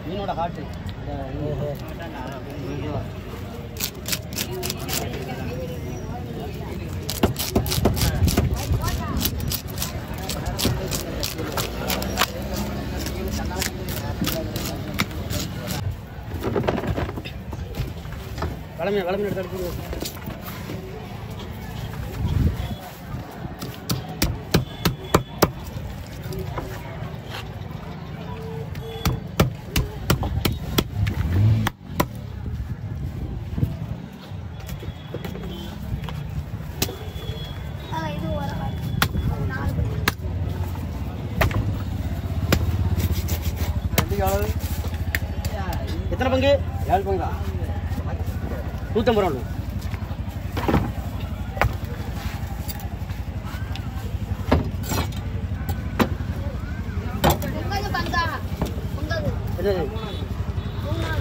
மீனோட ஹார்ட்டு கிளம்பி கிளம்பி எடுத்து எடுத்து அதான் இது ஒரு ஒரு நாலு மணி எத்தனை பங்கு ஏழு பங்கு தான் நூற்றம்பது ரூபா ஒன்று பொங்கல் பங்கா பொங்கல் என்னது மூணாவது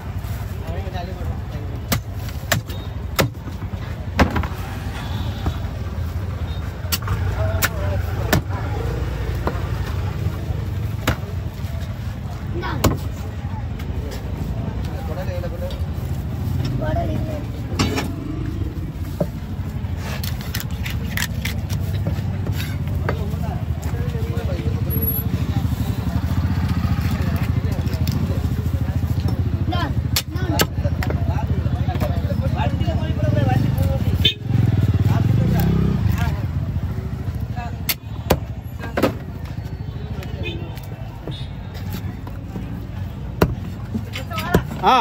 இந்தாங்க. குடல் இல்லை. இந்தாங்க. இந்தாங்க. ஆ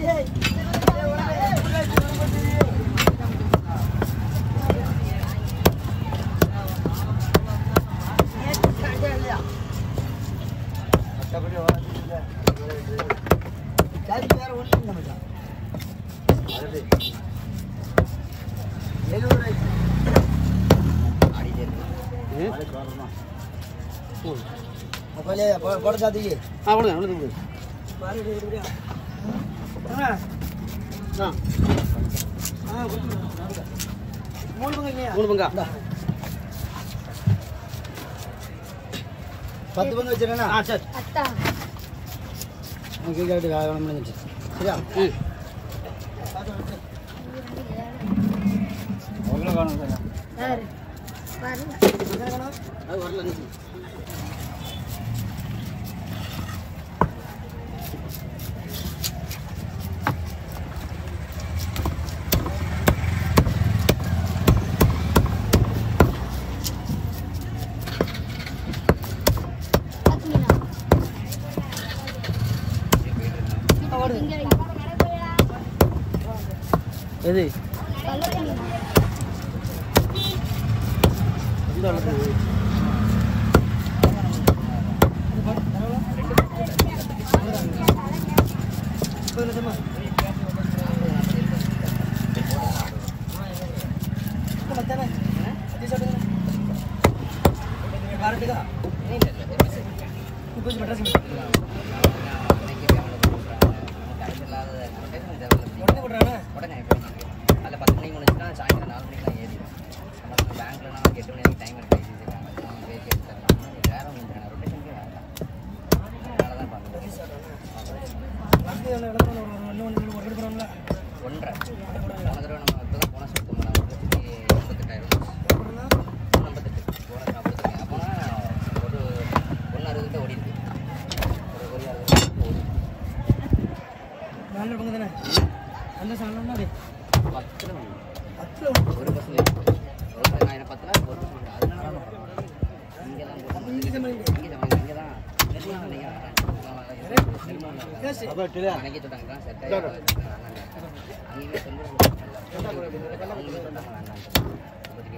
இது? போடு. ஆ கொடுங்க கொடுங்க கொடுங்க ஆ மூணு பங்கா பத்து பங்கு வச்சிருக்கேன்னா ஆ சரி அத்தா கேட்டு வேலை முடிஞ்சிச்சு சரியா ம் அவ்வளோ காணும் சார் யாரு வரல அது வரல நிறுத்து. பத்து மீனா இங்க வை. எது கல்லூரி மீனா எந்த அளவுக்கு உடனே அதில் பத்து மணிக்கு முடிச்சுன்னா சாயந்தரம் நாலு மணிக்கெலாம் ஏறிடும் நம்ம பேங்க்ல நமக்கு எட்டு மணி வரைக்கும் டைம் இருக்கு ஐசிசி நம்ம பேசி எடுத்துடலாம் வேற ஒன்றும் இல்லை ரொட்டேஷனுக்கு வேற தான் அதனால தான் பண்ணுறேன் ஒன்றரை போன தடவை நம்ம இப்போ தான் போனஸ் கொடுத்தோம் நான் ஒரு லட்சத்தி எண்பத்தெட்டாயிரம் ஐம்பத்தெட்டு போனஸ் நான் கொடுத்துருக்கேன் அப்போனா ஒரு ஒன்று அறுபது ஓடி இருக்கு ஒரு ஒரு அறுபது ஓடி நாலு பங்கு தானே அந்த சாணம்னா அது பத்தில் ஒன்று பத்தில் ஒன்று ஒரு பர்சன்டேஜ் ஒரு நான் எனக்கு பத்து நாள் ஒரு பர்சன்ட் அதனால தான் நான் இங்கே தான் இங்கே தான் இங்கே தான் அன்னைக்கு தொட்டாங்க செட் ஆகி அங்கேயுமே சொல்லி அவங்களுமே தொட்டாங்க வேண்டாம் இப்போதைக்கு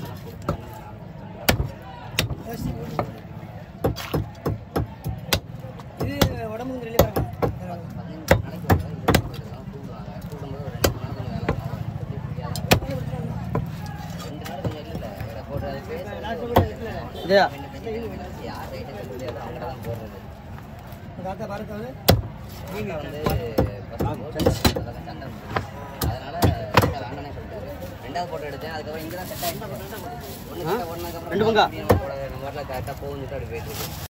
இது உடம்புக்கு வெளியே பாருங்க பதினஞ்சு நாளைக்கு ஒரு தடவை இருபது நாள் கூப்பிடுவாங்க கூப்பிடும்போது ஒரு ரெண்டு நாள் கொஞ்சம் வேலை ஆகும் ரெண்டு நாள் கொஞ்சம் இல்லை இல்லை போட்டு அது பேச இதா யார் ரைட்டு சொல்லுது அவங்கள்ட்ட தான் போடுறது தாத்தா பாருக்காது நீங்க வந்து first போட்டு அதெல்லாம் சண்டை இருந்தது. அதனால சண்டை வேண்டானே சொல்லிட்டாரு ரெண்டாவது போட்டோ எடுத்தேன் அதுக்கப்புறம் இங்கே தான் செட் ஆகிடுச்சு ஒன்று செட் ஒன்றுக்கப்புறம் ரெண்டு பங்கா? நம்ம வரல கரெக்டாக போகுதுன்னு அப்படி போயிட்டு இருக்கு